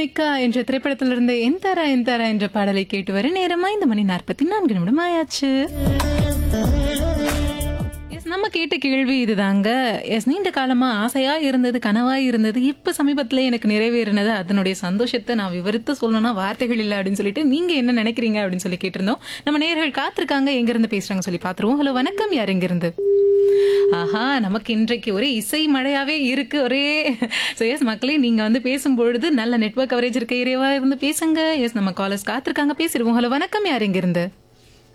பூமிகா என்ற திரைப்படத்திலிருந்து எந்தாரா எந்தாரா என்ற பாடலை கேட்டு வர நேரமா இந்த மணி நாற்பத்தி நான்கு நிமிடம் ஆயாச்சு எஸ் நம்ம கேட்ட கேள்வி இதுதாங்க எஸ் நீண்ட காலமா ஆசையா இருந்தது கனவா இருந்தது இப்ப சமீபத்துல எனக்கு நிறைவேறினது அதனுடைய சந்தோஷத்தை நான் விவரித்து சொல்லணும்னா வார்த்தைகள் இல்லை அப்படின்னு சொல்லிட்டு நீங்க என்ன நினைக்கிறீங்க அப்படின்னு சொல்லி கேட்டிருந்தோம் நம்ம நேயர்கள் காத்திருக்காங்க எங்க இருந்து பேசுறாங்க சொல்லி பாத்துருவோம் ஹலோ வணக்கம் யார் எங்க இருந்து ஆஹா நமக்கு இன்றைக்கு ஒரே இசை மழையாவே இருக்கு ஒரே ஸோ எஸ் மக்களே நீங்க வந்து பேசும்பொழுது நல்ல நெட்வொர்க் கவரேஜ் இருக்க ஏரியாவா இருந்து பேசுங்க எஸ் நம்ம காலர்ஸ் காத்திருக்காங்க பேசிடுவோம் ஹலோ வணக்கம் யார் எங்க இருந்து